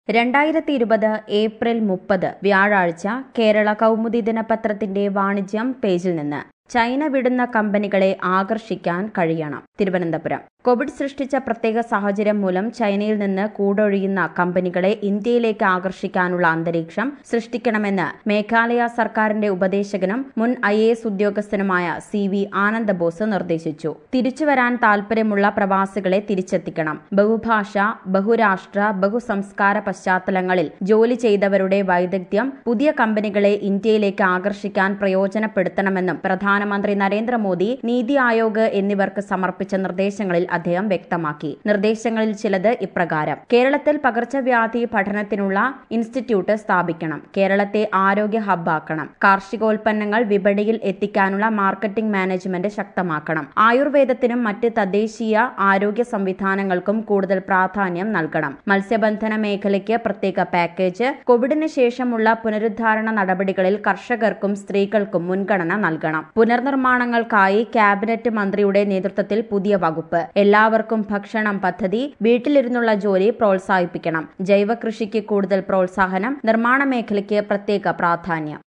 രണ്ടായിരത്തി ഇരുപത് ഏപ്രിൽ മുപ്പത് വ്യാഴാഴ്ച കേരള കൗമുദി ദിനപത്രത്തിന്റെ വാണിജ്യം പേജിൽ നിന്ന് ചൈന വിടുന്ന കമ്പനികളെ ആകർഷിക്കാൻ കഴിയണം തിരുവനന്തപുരം കോവിഡ് സൃഷ്ടിച്ച പ്രത്യേക സാഹചര്യം മൂലം ചൈനയിൽ നിന്ന് കൂടൊഴിയുന്ന കമ്പനികളെ ഇന്ത്യയിലേക്ക് ആകർഷിക്കാനുള്ള അന്തരീക്ഷം സൃഷ്ടിക്കണമെന്ന് മേഘാലയ സർക്കാരിന്റെ ഉപദേശകനും മുൻ ഐ എ എസ് ഉദ്യോഗസ്ഥനുമായ സി വി ആനന്ദബോസ് നിർദ്ദേശിച്ചു തിരിച്ചുവരാൻ താൽപര്യമുള്ള പ്രവാസികളെ തിരിച്ചെത്തിക്കണം ബഹുഭാഷ ബഹുരാഷ്ട്ര ബഹുസംസ്കാര പശ്ചാത്തലങ്ങളിൽ ജോലി ചെയ്തവരുടെ വൈദഗ്ധ്യം പുതിയ കമ്പനികളെ ഇന്ത്യയിലേക്ക് ആകർഷിക്കാൻ പ്രയോജനപ്പെടുത്തണമെന്നും പ്രധാനമന്ത്രി നരേന്ദ്രമോദി നീതി ആയോഗ് എന്നിവർക്ക് സമർപ്പിച്ച നിർദ്ദേശങ്ങളിൽ അദ്ദേഹം വ്യക്തമാക്കി നിർദ്ദേശങ്ങളിൽ ചിലത് ഇപ്രകാരം കേരളത്തിൽ പകർച്ചവ്യാധി പഠനത്തിനുള്ള ഇൻസ്റ്റിറ്റ്യൂട്ട് സ്ഥാപിക്കണം കേരളത്തെ ആരോഗ്യ ഹബ്ബാക്കണം കാർഷികോൽപ്പന്നങ്ങൾ വിപണിയിൽ എത്തിക്കാനുള്ള മാർക്കറ്റിംഗ് മാനേജ്മെന്റ് ശക്തമാക്കണം ആയുർവേദത്തിനും മറ്റ് തദ്ദേശീയ ആരോഗ്യ സംവിധാനങ്ങൾക്കും കൂടുതൽ പ്രാധാന്യം നൽകണം മത്സ്യബന്ധന മേഖലയ്ക്ക് പ്രത്യേക പാക്കേജ് കോവിഡിന് ശേഷമുള്ള പുനരുദ്ധാരണ നടപടികളിൽ കർഷകർക്കും സ്ത്രീകൾക്കും മുൻഗണന നൽകണം പുനർനിർമ്മാണങ്ങൾക്കായി ക്യാബിനറ്റ് മന്ത്രിയുടെ നേതൃത്വത്തിൽ പുതിയ വകുപ്പ് എല്ലാവർക്കും ഭക്ഷണം പദ്ധതി വീട്ടിലിരുന്നുള്ള ജോലി പ്രോത്സാഹിപ്പിക്കണം ജൈവ കൃഷിക്ക് കൂടുതൽ പ്രോത്സാഹനം നിർമ്മാണ മേഖലയ്ക്ക് പ്രത്യേക പ്രാധാന്യം